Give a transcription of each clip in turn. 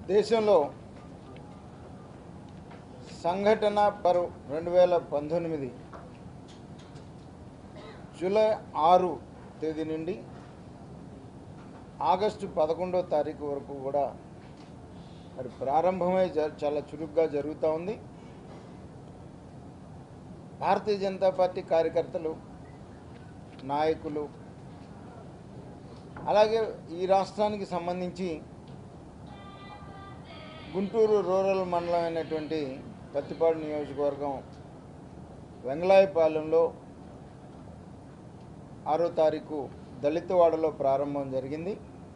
దేశంలో సంఘటన పరు రెండు వేల పంతొమ్మిది జూలై ఆరు తేదీ నుండి ఆగస్టు పదకొండో తారీఖు వరకు కూడా మరి ప్రారంభమై జ- చాలా చురుగ్గా జరుగుతూ ఉంది భారతీయ జనతా పార్టీ కార్యకర్తలు నాయకులు అలాగే ఈ రాష్ట్రానికి సంబంధించి గుంటూరు రూరల్ మండలం అయినటువంటి పత్తిపాడు నియోజకవర్గం వెంగళాయపాలెంలో ఆరో తారీఖు దళితవాడలో ప్రారంభం జరిగింది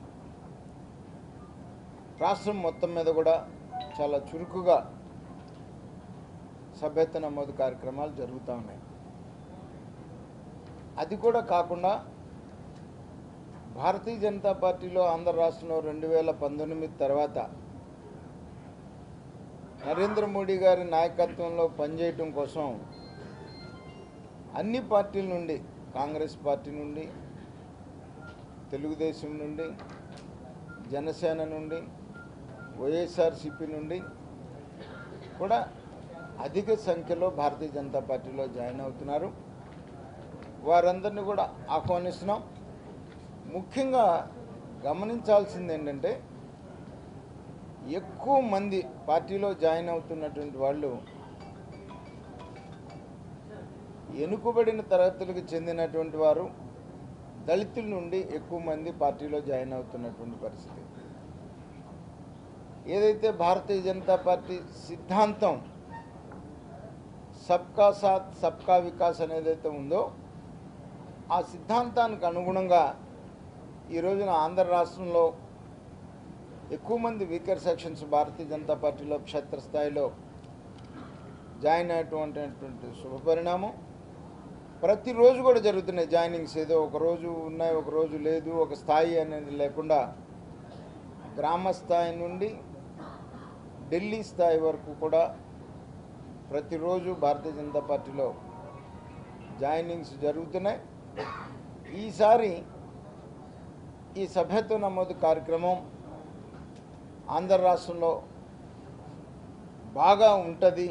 రాష్ట్రం మొత్తం మీద కూడా చాలా చురుకుగా సభ్యత్వ నమోదు కార్యక్రమాలు జరుగుతూ ఉన్నాయి అది కూడా కాకుండా భారతీయ జనతా పార్టీలో ఆంధ్ర రాష్ట్రంలో రెండు వేల పంతొమ్మిది తర్వాత నరేంద్ర మోడీ గారి నాయకత్వంలో పనిచేయటం కోసం అన్ని పార్టీల నుండి కాంగ్రెస్ పార్టీ నుండి తెలుగుదేశం నుండి జనసేన నుండి వైఎస్ఆర్సిపి నుండి కూడా అధిక సంఖ్యలో భారతీయ జనతా పార్టీలో జాయిన్ అవుతున్నారు వారందరినీ కూడా ఆహ్వానిస్తున్నాం ముఖ్యంగా గమనించాల్సింది ఏంటంటే ఎక్కువ మంది పార్టీలో జాయిన్ అవుతున్నటువంటి వాళ్ళు ఎనుకబడిన తరగతులకు చెందినటువంటి వారు దళితుల నుండి ఎక్కువ మంది పార్టీలో జాయిన్ అవుతున్నటువంటి పరిస్థితి ఏదైతే భారతీయ జనతా పార్టీ సిద్ధాంతం సబ్కా సాత్ సబ్కా వికాస్ అనేదైతే ఉందో ఆ సిద్ధాంతానికి అనుగుణంగా ఈ రోజున ఆంధ్ర రాష్ట్రంలో ఎక్కువ మంది వీకర్ సెక్షన్స్ భారతీయ జనతా పార్టీలో క్షేత్రస్థాయిలో జాయిన్ అయ్యేటువంటి శుభ పరిణామం ప్రతిరోజు కూడా జరుగుతున్నాయి జాయినింగ్స్ ఏదో ఒక రోజు ఉన్నాయి ఒక రోజు లేదు ఒక స్థాయి అనేది లేకుండా గ్రామ స్థాయి నుండి ఢిల్లీ స్థాయి వరకు కూడా ప్రతిరోజు భారతీయ జనతా పార్టీలో జాయినింగ్స్ జరుగుతున్నాయి ఈసారి ఈ సభ్యత్వ నమోదు కార్యక్రమం ఆంధ్ర రాష్ట్రంలో బాగా ఉంటుంది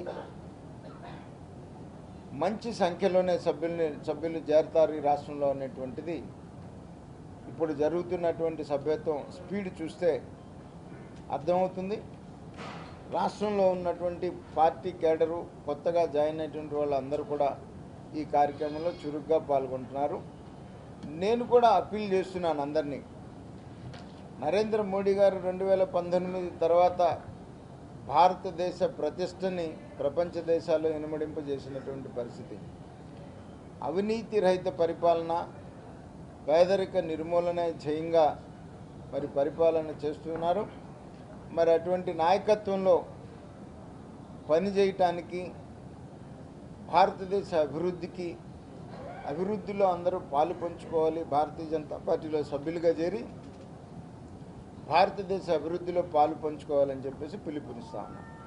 మంచి సంఖ్యలోనే సభ్యుల్ని సభ్యులు చేరతారు ఈ రాష్ట్రంలో అనేటువంటిది ఇప్పుడు జరుగుతున్నటువంటి సభ్యత్వం స్పీడ్ చూస్తే అర్థమవుతుంది రాష్ట్రంలో ఉన్నటువంటి పార్టీ కేడరు కొత్తగా జాయిన్ అయినటువంటి వాళ్ళందరూ కూడా ఈ కార్యక్రమంలో చురుగ్గా పాల్గొంటున్నారు నేను కూడా అప్పీల్ చేస్తున్నాను అందరినీ నరేంద్ర మోడీ గారు రెండు వేల పంతొమ్మిది తర్వాత భారతదేశ ప్రతిష్టని ప్రపంచ దేశాల్లో ఇనుమడింపజేసినటువంటి పరిస్థితి అవినీతి రహిత పరిపాలన పేదరిక నిర్మూలన ధ్యేయంగా మరి పరిపాలన చేస్తున్నారు మరి అటువంటి నాయకత్వంలో పనిచేయటానికి భారతదేశ అభివృద్ధికి అభివృద్ధిలో అందరూ పాలు పంచుకోవాలి భారతీయ జనతా పార్టీలో సభ్యులుగా చేరి భారతదేశ అభివృద్ధిలో పాలు పంచుకోవాలని చెప్పేసి పిలుపునిస్తా ఉన్నాం